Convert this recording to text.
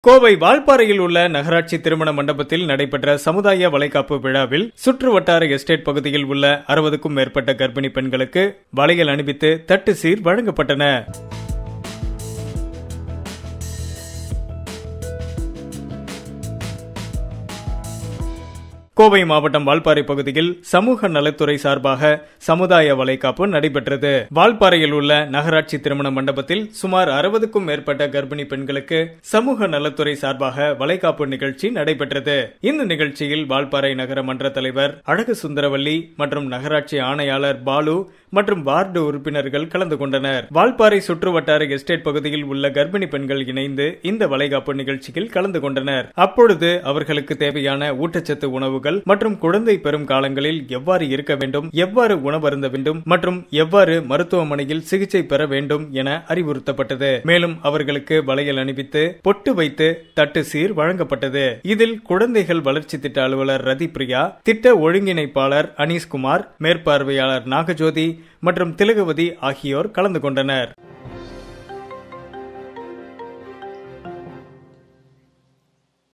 கோவை வால்பாறையில் உள்ள நகராட்சி திருமண மண்டபத்தில் நடைபெற்ற சமுதாய வளைகாப்பு விழாவில் சுற்று வட்டார எஸ்டேட் பகுதியில் உள்ள அறுபதுக்கும் மேற்பட்ட கர்ப்பிணி பெண்களுக்கு வளையல் அணிவித்து தட்டு சீர் வழங்கப்பட்டன கோவை மாவட்டம் வால்பாறை பகுதியில் சமூக நலத்துறை சார்பாக சமுதாய வளைகாப்பு நடைபெற்றது வால்பாறையில் உள்ள நகராட்சி திருமண மண்டபத்தில் சுமார் அறுபதுக்கும் மேற்பட்ட கர்ப்பிணி பெண்களுக்கு சமூக நலத்துறை சார்பாக வளைகாப்பு நிகழ்ச்சி நடைபெற்றது இந்த நிகழ்ச்சியில் வால்பாறை நகர மன்ற தலைவர் அழகு சுந்தரவல்லி மற்றும் நகராட்சி ஆணையாளர் பாலு மற்றும் வார்டு உறுப்பினர்கள் கலந்து கொண்டனர் வால்பாறை சுற்று வட்டார எஸ்டேட் பகுதியில் உள்ள கர்ப்பிணி பெண்கள் இணைந்து இந்த வளைகாப்பு நிகழ்ச்சியில் கலந்து கொண்டனர் அப்பொழுது அவர்களுக்கு தேவையான ஊட்டச்சத்து உணவுகள் மற்றும் குழந்தை பெறும் காலங்களில் எவ்வாறு இருக்க வேண்டும் எவ்வாறு உணவருந்த வேண்டும் மற்றும் எவ்வாறு மருத்துவமனையில் சிகிச்சை பெற வேண்டும் என அறிவுறுத்தப்பட்டது மேலும் அவர்களுக்கு வளையல் அணிவித்து பொட்டு வைத்து தட்டு சீர் வழங்கப்பட்டது இதில் குழந்தைகள் வளர்ச்சி திட்ட அலுவலர் ரதிப்ரியா திட்ட ஒருங்கிணைப்பாளர் அனீஸ்குமார் மேற்பார்வையாளர் நாகஜோதி மற்றும் திலகவதி ஆகியோர் கலந்து கொண்டனர்